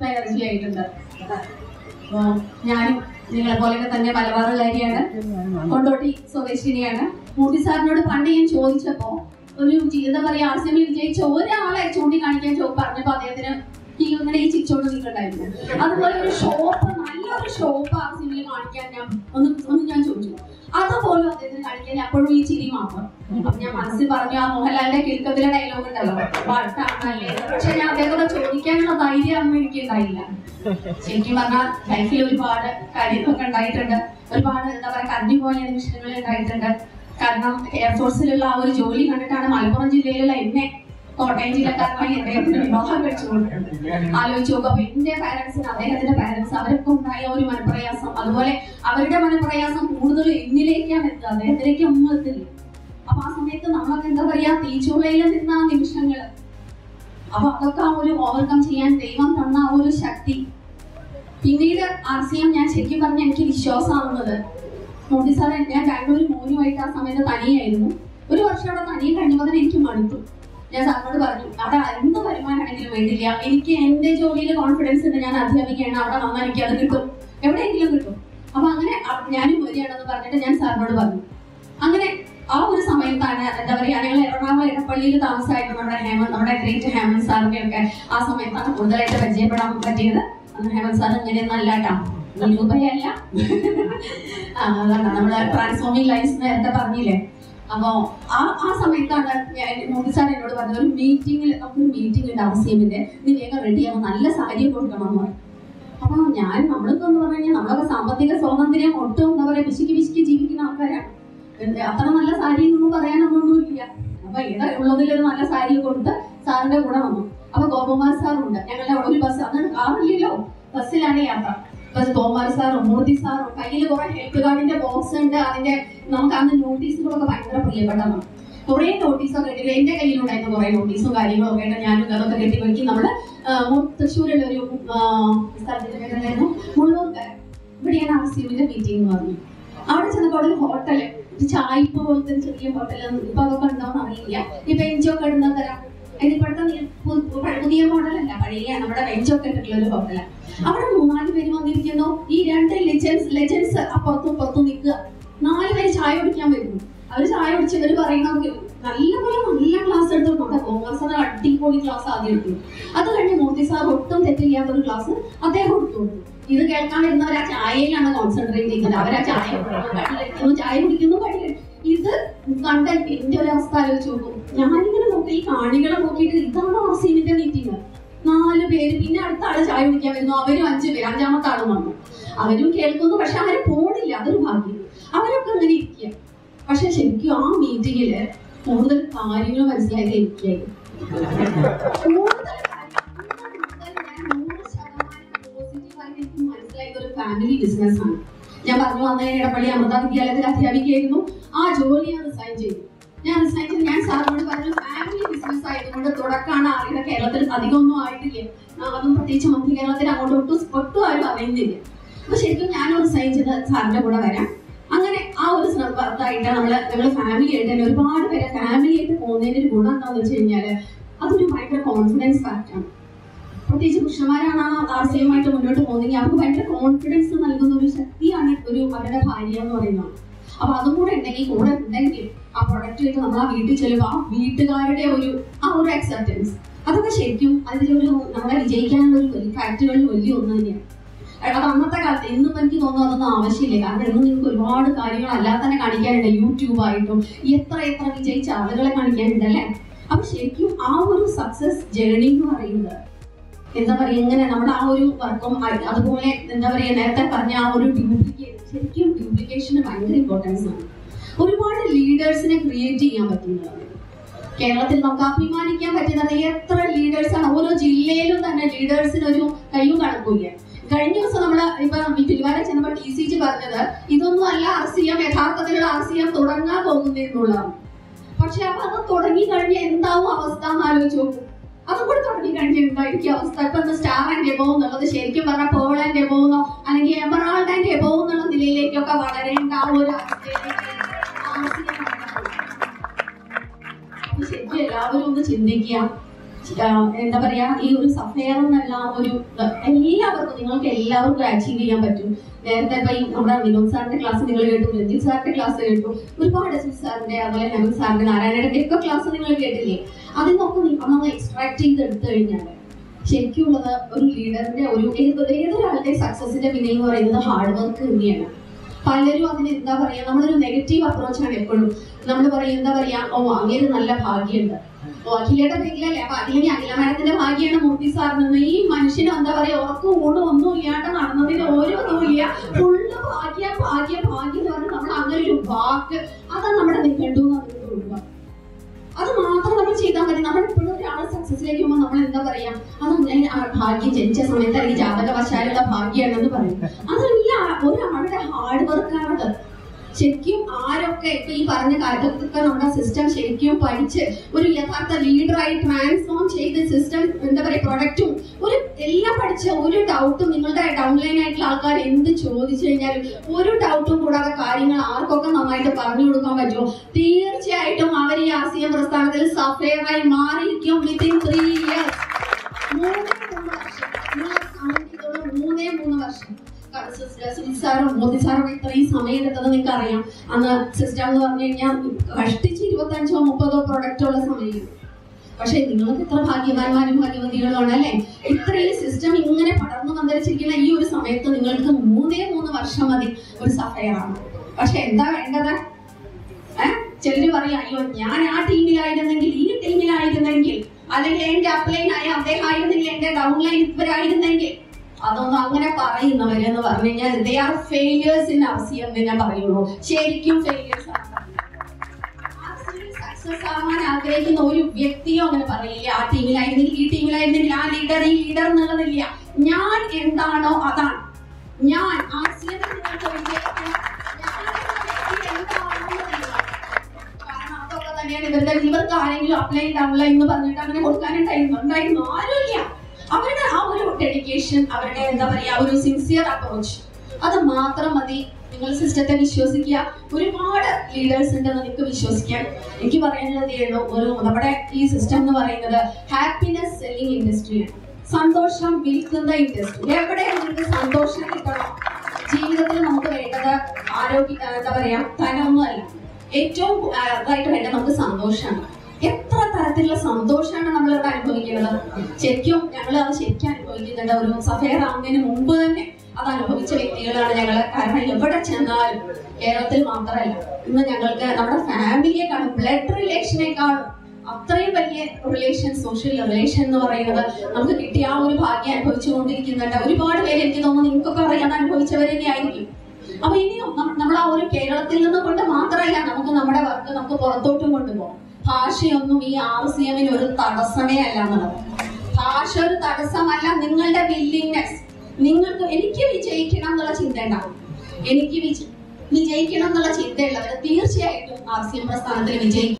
Energy ആയിട്ടുണ്ട് അപ്പോ ഞാനും നിങ്ങളെ പോലെയൊക്കെ തന്നെ മലബാറുകാരിയാണ് കൊണ്ടോട്ടി സ്വദേശിനിയാണ് മൂർത്തി സാറിനോട് പണ്ട് ഞാൻ ചോദിച്ചപ്പോ ഒരു ജി- എന്താ പറയാ ആർ സി എമ്മിൽ വിജയിച്ച ഒരാളെ ചൂണ്ടിക്കാണിക്കാൻ ചോ പറഞ്ഞപ്പോ അദ്ദേഹത്തിന് ഈ ഇങ്ങനെ ഈ ചിരിച്ചോണ്ട് നിൽക്കണ്ടായിരുന്നു അതുപോലെ ഒരു ഷോപ്പ് നല്ലൊരു ഷോപ്പ് ആർ സി എമ്മിൽ കാണിക്കാൻ ഞാൻ ഒന്ന് ഒന്ന് ഞാൻ ചോദിച്ചു അതുപോലും അദ്ദേഹത്തിന് കാണിക്കാൻ അപ്പോഴും ഈ ചിരി മാത്രം അപ്പൊ ഞാൻ മനസ്സിൽ പറഞ്ഞു ആ മോഹൻലാലിന്റെ കിഴക്കത്തിലെ ഡയലോഗ് ഉണ്ടല്ലോ പാട്ടാണല്ലേ പക്ഷെ ഞാൻ അദ്ദേഹത്തോട് ചോദിക്കാനുള്ള ധൈര്യം ഒന്നും എനിക്ക് ഉണ്ടായില്ല ശരിക്കും പറഞ്ഞാൽ ലൈഫിൽ ഒരുപാട് കാര്യങ്ങളൊക്കെ ഉണ്ടായിട്ടുണ്ട് ഒരുപാട് എന്താ പറയാ കരഞ്ഞു പോയ നിമിഷങ്ങൾ ഉണ്ടായിട്ടുണ്ട് കാരണം എയർഫോഴ്സിലുള്ള ആ ഒരു ജോലി കണ്ടിട്ടാണ് മലപ്പുറം ജില്ലയിലുള്ള എന്നെ കോട്ടയം ജില്ലക്കാരനായി അദ്ദേഹത്തിന് വിവാഹം കഴിച്ചുകൊണ്ടിരുന്നത് ആലോചിച്ച് നോക്കും അപ്പൊ എന്റെ പാരന്റ്സിന് അദ്ദേഹത്തിന്റെ പാരന്റ്സ് അവരൊക്കെ ഉണ്ടായ ഒരു മനപ്രയാസം അതുപോലെ അവരുടെ മനപ്രയാസം കൂടുതലും എന്നിലേക്കാണ് എത്തുക അദ്ദേഹത്തിലേക്ക് ഒന്നും എത്തില്ല അപ്പൊ ആ സമയത്ത് നമ്മളൊക്കെ എന്താ പറയാ തീച്ചുളയിൽ നിന്ന ആ നിമിഷങ്ങള് അപ്പൊ അതൊക്കെ ആ ഒരു ഓവർകം ചെയ്യാൻ ദൈവം തന്ന ആ ഒരു ശക്തി പിന്നീട് ആർ സി എം ഞാൻ ശരിക്കും പറഞ്ഞ എനിക്ക് വിശ്വാസമാവുന്നത് മോദി സാറെ ഞാൻ ബാംഗ്ലൂർ മോനുമായിട്ട് ആ സമയത്ത് തനിയായിരുന്നു ഒരു വർഷം അവിടെ തനിയെ കഴിഞ്ഞപ്പോൾ തന്നെ എനിക്ക് മടുത്തു ഞാൻ സാറിനോട് പറഞ്ഞു അവിടെ എന്ത് വരുമാനമാണെങ്കിലും വേണ്ടില്ല എനിക്ക് എന്റെ ജോലിയിൽ കോൺഫിഡൻസ് ഉണ്ട് ഞാൻ അധ്യാപിക്കുകയാണ് അവിടെ വന്നാൽ എനിക്ക് അത് കിട്ടും എവിടെയെങ്കിലും കിട്ടും അപ്പൊ അങ്ങനെ അ- ഞാനും വരികയാണെന്ന് പറഞ്ഞിട്ട് ഞാൻ സാറിനോട് പറഞ്ഞു അങ്ങനെ ആ ഒരു സമയത്താണ് എന്താ പറയാ ഞങ്ങൾ എറണാകുളം ഇടപ്പള്ളിയിൽ താമസമായിരുന്നു നമ്മുടെ ഹേമന്ത് നമ്മുടെ ഗ്രേറ്റ് ഹേമന്ത് സാറിന്റെ ഒക്കെ ആ സമയത്താണ് കൂടുതലായിട്ട് പരിചയപ്പെടാൻ പറ്റിയത് അന്ന് ഹേമന്ത് സാർ ഇങ്ങനെ നല്ല കേട്ടോ രൂപയല്ല ആ, അതാണ് നമ്മള് ട്രാൻസ്ഫോമിംഗ് ലൈൻസ് നേരത്തെ പറഞ്ഞില്ലേ അപ്പോ ആ ആ സമയത്താണ് ഞാൻ മോദി സാർ എന്നോട് പറഞ്ഞത് ഒരു മീറ്റിംഗിൽ നമുക്ക് ഒരു മീറ്റിംഗ് ഉണ്ട് അവസ്യമിന്റെ നീ വേഗം റെഡി ആവും നല്ല സാരി കൊടുക്കണം എന്ന് പറഞ്ഞു അപ്പൊ ഞാൻ നമ്മളൊക്കെ എന്ന് പറഞ്ഞു കഴിഞ്ഞാൽ നമ്മളൊക്കെ സാമ്പത്തിക സ്വാതന്ത്ര്യം ഒട്ടും എന്താ പറയാ പിശുക്കി പിശുക്കി ജീവിക്കുന്ന ആൾക്കാരാണ് എന്ത് അത്ര നല്ല സാരി എന്നൊന്നും പറയാനൊന്നുമില്ല അപ്പൊ ഏതാ ഉള്ളതിൽ ഒരു നല്ല സാരി കൊടുത്ത് സാറിന്റെ കൂടെ വന്നു അപ്പൊ ഗോപകുമാർ സാറുണ്ട് ഞങ്ങളുടെ അവിടെ ഒരു ബസ് അന്ന് കാറില്ലല്ലോ ബസ്സിലാണ് യാത്ര ബസ് ഗോപാൽ സാറും മൂർത്തി സാറും കയ്യിൽ കുറെ ഹെൽത്ത് കാർഡിന്റെ ബോക്സ് ഉണ്ട് അതിന്റെ നമുക്ക് അന്ന് നോട്ടീസുകളൊക്കെ ഭയങ്കര പ്രിയപ്പെട്ടതാണ് കുറെ നോട്ടീസൊക്കെ കിട്ടി എന്റെ കയ്യിലുണ്ടായിരുന്നു കുറെ നോട്ടീസും കാര്യങ്ങളും ഒക്കെ ആയിട്ട് ഞാനും അതൊക്കെ കെട്ടി വെക്കി നമ്മള് ആ, മു- തൃശ്ശൂരിലെ ഒരു ആ, സ്ഥലത്തിന്റെ പേരെന്തായിരുന്നു മുള്ളൂർക്കര ഇവിടെയാണ് ആർ സി യുവിന്റെ മീറ്റിംഗ് എന്ന് പറഞ്ഞു അവിടെ ചെന്നപ്പോൾ അവിടെ ഒരു ഹോട്ടല് ഒരു ചായ്പ പോലത്തെ ഒരു ചെറിയ ഹോട്ടൽ ഇപ്പൊ അതൊക്കെ ഉണ്ടോന്ന് അറിയില്ല ഈ ബെഞ്ചൊക്കെ ഇടുന്ന തരാം ഇത് ഇപ്പോഴത്തെ നി- പു- പു- പുതിയ മോഡലല്ല പഴയ നമ്മുടെ ബെഞ്ചൊക്കെ ഇട്ടിട്ടുള്ള ഒരു ഹോട്ടലാണ് അവിടെ മൂന്നാല് പേര് വന്നിരിക്കുന്നു ഈ രണ്ട് ലെജൻസ് ലെജൻസ് അപ്പുറത്തും ഇപ്പുറത്തും നിൽക്കുക നാല് പേര് ചായ കുടിക്കാൻ വരുന്നു അവര് ചായ കുടിച്ചവര് പറയുന്ന നല്ല പോലെ നല്ല ക്ലാസ് എടുത്തു നമ്മുടെ കോമേഴ്സ് സാർ അടിപൊളി ക്ലാസ് ആദ്യം എടുത്തു അത് കഴിഞ്ഞ് മൂർത്തി സാർ ഒട്ടും തെറ്റില്ലാത്ത ഒരു ക്ലാസ് അദ്ദേഹം എടുത്തു കൊടുത്തു ഇത് കേൾക്കാൻ വരുന്നവർ ആ ചായയിലാണ് കോൺസെൻട്രേറ്റ് ചെയ്യുന്നത് അവരാ ചായ കുടിക്കുന്നു, ചായ കുടിക്കുന്നു പണി കഴിക്കുന്നു. ഇത് കണ്ട എന്റെ ഒരു അവസ്ഥ ആലോചിച്ച് നോക്കും ഞാനിങ്ങനെ നോക്കി ഈ കാണികളെ നോക്കിയിട്ട് ഇതാണ് ആസീനിന്റെ മീറ്റിംഗ് നാല് പേര് പിന്നെ അടുത്ത ആള് ചായ കുടിക്കാൻ വരുന്നു അവരും അഞ്ചു പേര് അഞ്ചാമത്തെ ആളും വന്നു അവരും കേൾക്കുന്നു പക്ഷെ അവര് പോണില്ല അതൊരു ഭാഗ്യം അവരൊക്കെ അങ്ങനെ ഇരിക്കുക പക്ഷെ ശരിക്കും ആ മീറ്റിംഗില് കൂടുതൽ കാര്യങ്ങൾ മനസ്സിലായത് എനിക്കായിരുന്നു കൂടുതൽ മനസ്സിലായത് ഒരു ഫാമിലി ബിസിനസ് ആണ് ഞാൻ പറഞ്ഞു വന്നതിന് ഇടപ്പള്ളി അമൃത വിദ്യാലയത്തിൽ അധ്യാപികയായിരുന്നു ആ ജോലി ഞാൻ റിസൈൻ ചെയ്തു ഞാൻ റിസൈൻ ചെയ്ത് ഞാൻ സാറിനോട് പറഞ്ഞു ഫാമിലി ബിസിനസ് ആയതുകൊണ്ട് തുടക്കമാണ് അറിയുന്നത് കേരളത്തിൽ അധികമൊന്നും ആയിട്ടില്ല ആ, അതും പ്രത്യേകിച്ച് മധ്യ കേരളത്തിൽ അങ്ങോട്ട് ഒട്ടും ഒട്ടും ആരും അറിയുന്നില്ല അപ്പൊ ശരിക്കും ഞാൻ റിസൈൻ ചെയ്ത് സാറിന്റെ കൂടെ വരാം അങ്ങനെ ആ ഒരു ഇതായിട്ട് നമ്മള് നമ്മള് ഫാമിലി ആയിട്ട് തന്നെ ഒരുപാട് പേരെ ഫാമിലി ആയിട്ട് പോകുന്നതിന്റെ ഒരു ഗുണം എന്താണെന്ന് വെച്ച് കഴിഞ്ഞാല് അതൊരു ഭയങ്കര കോൺഫിഡൻസ് ഫാക്ടറാണ് പ്രത്യേകിച്ച് പുരുഷന്മാരാണ് ആ ആശയമായിട്ട് മുന്നോട്ട് പോകുന്നെങ്കിൽ അവർക്ക് ഭയങ്കര കോൺഫിഡൻസ് നൽകുന്ന ഒരു ശക്തിയാണ് ഒരു അവരുടെ ഭാര്യ എന്ന് പറയുന്നത് അപ്പൊ അതും കൂടെ ഉണ്ടെങ്കിൽ കൂടെ ഉണ്ടെങ്കിൽ ആ പ്രൊഡക്റ്റ് ആയിട്ട് നമ്മൾ ആ വീട്ടിൽ ചെല്ലുമ്പോൾ ആ വീട്ടുകാരുടെ ഒരു ആ ഒരു അക്സെപ്റ്റൻസ് അതൊക്കെ ശരിക്കും അതിലൊരു നമ്മളെ വിജയിക്കാനുള്ള ഒരു വലിയ ഫാക്ടറുകളിൽ വലിയ ഒന്ന് തന്നെയാണ് അത് അന്നത്തെ കാലത്ത് ഇന്നിപ്പോ എനിക്ക് തോന്നുന്നു അതൊന്നും ആവശ്യമില്ല കാരണം ഇന്ന് നിങ്ങൾക്ക് ഒരുപാട് കാര്യങ്ങൾ അല്ലാതെ തന്നെ കാണിക്കാനുണ്ട് യൂട്യൂബ് ആയിട്ടും എത്ര എത്ര വിജയിച്ച ആളുകളെ കാണിക്കാനുണ്ട് അല്ലേ അപ്പൊ ശരിക്കും ആ ഒരു സക്സസ് ജേർണി എന്ന് പറയുന്നത് എന്താ പറയാ ഇങ്ങനെ നമ്മുടെ ആ ഒരു വർക്കും അതുപോലെ എന്താ പറയാ നേരത്തെ പറഞ്ഞ ആ ഒരു ഡ്യൂപ്ലിക്കേഷൻ ശരിക്കും ഡ്യൂപ്ലിക്കേഷന് ഭയങ്കര ഇമ്പോർട്ടൻസ് ആണ് ഒരുപാട് ലീഡേഴ്സിനെ ക്രിയേറ്റ് ചെയ്യാൻ പറ്റുന്നതാണ് കേരളത്തിൽ നമുക്ക് അഭിമാനിക്കാൻ പറ്റുന്നത് എത്ര ലീഡേഴ്സ് ആണ് ഓരോ ജില്ലയിലും തന്നെ ലീഡേഴ്സിന് ഒരു കയ്യും കണക്കില്ല കഴിഞ്ഞ ദിവസം നമ്മള് ഇപ്പൊ തിരുവാര ചെന്നപ്പോൾ ടി സി ജി പറഞ്ഞത് ഇതൊന്നും അല്ല ആർ സി എം യഥാർത്ഥത്തിലുള്ള ആർ സി എം തുടങ്ങാൻ പോകുന്നതെന്നുള്ളതാണ് പക്ഷെ അപ്പൊ അത് തുടങ്ങി കഴിഞ്ഞാൽ എന്താവും അവസ്ഥ എന്ന് ആലോചിച്ച് നോക്കും അതും കൂടി തുടങ്ങി കഴിഞ്ഞാൽ എന്തായിരിക്കും അവസ്ഥ ഇപ്പൊ ഒന്ന് സ്റ്റാർ ആൻഡ് എബോ എന്നുള്ളത് ശരിക്കും പറഞ്ഞാൽ പേൾ ആൻഡ് എബോ എന്നോ അല്ലെങ്കിൽ എമറാൾഡ് ആൻഡ് എബോ എന്നുള്ള നിലയിലേക്കൊക്കെ വളരേണ്ട ആ ഒരു അവസ്ഥയിലേക്ക് ആർ സി എം ഉണ്ടാവും. അപ്പൊ ശരിക്കും എല്ലാവരും ഒന്ന് ചിന്തിക്കുക ആഹ് എന്താ പറയാ ഈ ഒരു സഫയർ എന്നുള്ള ആ ഒരു ആഹ് എല്ലാവർക്കും നിങ്ങൾക്ക് എല്ലാവർക്കും അച്ചീവ് ചെയ്യാൻ പറ്റും നേരത്തെ ഇപ്പൊ ഈ നമ്മുടെ വിനോദ് സാറിന്റെ ക്ലാസ് നിങ്ങൾ കേട്ടു രഞ്ജിത് സാറിന്റെ ക്ലാസ് കേട്ടു ഒരുപാട് അജിത് സാറിന്റെ അതുപോലെ ഹെമൻ സാറിന്റെ നാരായണയുടെ ഒക്കെ ക്ലാസ് നിങ്ങൾ കേട്ടില്ലേ അതിൽ നിന്നൊക്കെ നി- നമ്മൾ എക്സ്ട്രാക്ട് ചെയ്ത് എടുത്തു കഴിഞ്ഞാൽ ശരിക്കുള്ളത് ഒരു ലീഡറിന്റെ ഒരു ഏത് ഏതൊരാളുടെ സക്സസിന്റെ പിന്നിൽ എന്ന് പറയുന്നത് ഹാർഡ് വർക്ക് തന്നെയാണ് പലരും അതിന് എന്താ പറയാ നമ്മളൊരു നെഗറ്റീവ് അപ്രോച്ചാണ് എപ്പോഴും നമ്മൾ പറയും എന്താ പറയാ ഓ അങ്ങനെ നല്ല ഭാഗ്യമുണ്ട് ഓ അഖിലയുടെ പേരിലല്ലേ അപ്പൊ അഖിലിനി അഖില മാഡത്തിന്റെ ഭാഗ്യമാണ് മൂർത്തി സാറിന് ഈ മനുഷ്യന് എന്താ പറയാ ഉറക്കം ഊണും ഒന്നും ഇല്ലാണ്ട് നടന്നതിന് ഓരോ ഇല്ല ഫുള്ള് ഭാഗ്യ ഭാഗ്യ ഭാഗ്യം എന്ന് പറഞ്ഞാൽ നമ്മൾ അങ്ങനെ ഒരു വാക്ക് അതാണ് നമ്മുടെ നിഘണ്ടു എന്ന് അതിന് ഒഴിവാക്കുക അത് മാത്രം നമ്മൾ ചെയ്താൽ മതി നമ്മൾ ഇപ്പോഴും ഒരാളെ സക്സസിലേക്ക് പോകുമ്പോൾ നമ്മൾ എന്താ പറയാ അത് ഞാൻ ആ ഭാഗ്യം ജനിച്ച സമയത്ത് അല്ലെങ്കിൽ ജാതകവശാലുള്ള ഭാഗ്യമാണെന്ന് പറയും അതല്ല ഒരാളുടെ ഹാർഡ് വർക്കാണത് ശരിക്കും ആരൊക്കെ ഇപ്പൊ ഈ പറഞ്ഞ കാര്യത്തൊക്കെ നമ്മുടെ സിസ്റ്റം ശരിക്കും പഠിച്ച് ഒരു യഥാർത്ഥ ലീഡറായി ട്രാൻസ്ഫോം ചെയ്ത് സിസ്റ്റം എന്താ പറയാ പ്രൊഡക്റ്റും ഒരു എല്ലാം പഠിച്ച ഒരു ഡൗട്ടും നിങ്ങളുടെ ഡൗൺലൈൻ ആയിട്ടുള്ള ആൾക്കാർ എന്ത് ചോദിച്ചു കഴിഞ്ഞാലും ഒരു ഡൗട്ടും കൂടാതെ കാര്യങ്ങൾ ആർക്കൊക്കെ നന്നായിട്ട് പറഞ്ഞു കൊടുക്കാൻ പറ്റുമോ തീർച്ചയായിട്ടും അവർ ഈ ആസിയം പ്രസ്ഥാനത്തിൽ സഫയറായി മാറിയിരിക്കും വിത്തിൻ ത്രീ ഇയേഴ്സ് മൂന്നേ മൂന്ന് വർഷം നിങ്ങൾ കൗണ്ട് ചെയ്തോളൂ മൂന്നേ മൂന്ന് വർഷം സുജിത് സാറും മോദി സാറും ഇത്രയും സമയം എടുത്തത് നിങ്ങൾക്ക് അറിയാം അന്ന് സിസ്റ്റം എന്ന് പറഞ്ഞു കഴിഞ്ഞാൽ കഷ്ടിച്ച് ഇരുപത്തഞ്ചോ മുപ്പതോ പ്രൊഡക്റ്റ് ഉള്ള സമയം പക്ഷെ നിങ്ങൾക്ക് ഇത്ര ഭാഗ്യവാന്മാരും ഭാഗ്യവതികളുമാണ് അല്ലെ ഇത്രയും സിസ്റ്റം ഇങ്ങനെ പടർന്നു പന്തലിച്ചിരിക്കുന്ന ഈ ഒരു സമയത്ത് നിങ്ങൾക്ക് മൂന്നേ മൂന്ന് വർഷം മതി ഒരു സഫയറാണ് പക്ഷെ എന്താ വേണ്ടത് ഏഹ് ചിലര് പറയാം അയ്യോ ഞാൻ ആ ടീമിലായിരുന്നെങ്കിൽ ഈ ടീമിലായിരുന്നെങ്കിൽ അല്ലെങ്കിൽ എന്റെ അപ്ലൈൻ ആയ അദ്ദേഹം ആയിരുന്നെങ്കിൽ എന്റെ ഡൗൺലൈൻ ഇവരായിരുന്നെങ്കിൽ അതൊന്നും അങ്ങനെ പറയുന്നവരെന്ന് പറഞ്ഞു കഴിഞ്ഞാൽ ദേ ആർ ഫെയിലിയേഴ്സ് ഇൻ അവസി എന്ന് ഞാൻ പറയുള്ളൂ ശരിക്കും ഫെയിലിയേഴ്സ് ആണ് സക്സസ് ആവാൻ ആഗ്രഹിക്കുന്ന ഒരു വ്യക്തിയോ അങ്ങനെ പറയില്ല ആ ടീമിലായിരുന്നെങ്കിൽ ഈ ടീമിലായിരുന്നെങ്കിൽ ആ ലീഡർ ഈ ലീഡർ എന്നുള്ളതില്ല ഞാൻ എന്താണോ അതാണ് ഞാൻ ആ സിയത്തിൽ നിങ്ങൾക്ക് വിജയിക്കണം ഞാൻ എന്ന വ്യക്തി എന്താണോ എന്നുള്ളത്. കാരണം അതൊക്കെ തന്നെയാണ് ഇവരുടെ ഇവർക്ക് ആരെങ്കിലും അപ്ലൈ ഡൗൺലൈൻ എന്ന് പറഞ്ഞിട്ട് അങ്ങനെ കൊടുക്കാനുണ്ടായിരുന്നു ഉണ്ടായിരുന്നു ആരുമില്ല അവരുടെ ആ ഒരു ഡെഡിക്കേഷൻ അവരുടെ എന്താ പറയാ ഒരു സിൻസിയർ അപ്രോച്ച് അത് മാത്രം മതി നിങ്ങൾ സിസ്റ്റത്തെ വിശ്വസിക്കുക ഒരുപാട് ലീഡേഴ്സ് ഉണ്ടെന്ന് നിങ്ങൾക്ക് വിശ്വസിക്കാം എനിക്ക് പറയാനുള്ളത് ഉള്ളൂ ഒരു നമ്മുടെ ഈ സിസ്റ്റം എന്ന് പറയുന്നത് ഹാപ്പിനെസ് സെല്ലിംഗ് ഇൻഡസ്ട്രിയാണ് സന്തോഷം വിൽക്കുന്ന ഇൻഡസ്ട്രി എവിടെ നിങ്ങൾക്ക് സന്തോഷം കിട്ടണം ജീവിതത്തിൽ നമുക്ക് വേണ്ടത് ആരോഗ്യ ആ, എന്താ പറയാ ധനമൊന്നുമല്ല ഏറ്റവും ആ, ഇതായിട്ട് വേണ്ടത് നമുക്ക് സന്തോഷമാണ് എത്ര തരത്തിലുള്ള സന്തോഷമാണ് നമ്മൾ ഇവിടെ അനുഭവിക്കുന്നത് ശരിക്കും ഞങ്ങൾ അത് ശരിക്കും അനുഭവിക്കുന്നുണ്ട് ഒരു സഫയർ ആവുന്നതിന് മുമ്പ് തന്നെ അത് അനുഭവിച്ച വ്യക്തികളാണ് ഞങ്ങൾ കാരണം എവിടെ ചെന്നാലും കേരളത്തിൽ മാത്രമല്ല ഇന്ന് ഞങ്ങൾക്ക് നമ്മുടെ ഫാമിലിയെക്കാളും ബ്ലഡ് റിലേഷനേക്കാളും അത്രയും വലിയ റിലേഷൻ സോഷ്യൽ റിലേഷൻ എന്ന് പറയുന്നത് നമുക്ക് കിട്ടിയ ആ ഒരു ഭാഗ്യം അനുഭവിച്ചുകൊണ്ടിരിക്കുന്നുണ്ട് ഒരുപാട് പേര് എനിക്ക് തോന്നുന്നു നിങ്ങൾക്കൊക്കെ അറിയാൻ അനുഭവിച്ചവർ തന്നെ ആയിരിക്കും അപ്പൊ ഇനിയും നം- നമ്മൾ ആ ഒരു കേരളത്തിൽ നിന്ന് കൊണ്ട് മാത്രമല്ല നമുക്ക് നമ്മുടെ വർക്ക് നമുക്ക് പുറത്തോട്ടും കൊണ്ടുപോകാം ഭാഷയൊന്നും ഈ ആർ സി എമ്മിന് ഒരു തടസ്സമേ അല്ല എന്നുള്ളത് ഭാഷ ഒരു തടസ്സമല്ല നിങ്ങളുടെ വില്ലിങ്നെസ് നിങ്ങൾക്ക് എനിക്ക് വിജയിക്കണം എന്നുള്ള ചിന്ത ഉണ്ടാവും എനിക്ക് വിജ- വിജയിക്കണം എന്നുള്ള ചിന്തയുള്ളവർ തീർച്ചയായിട്ടും ആർ സി എം പ്രസ്ഥാനത്തിൽ വിജയിക്കും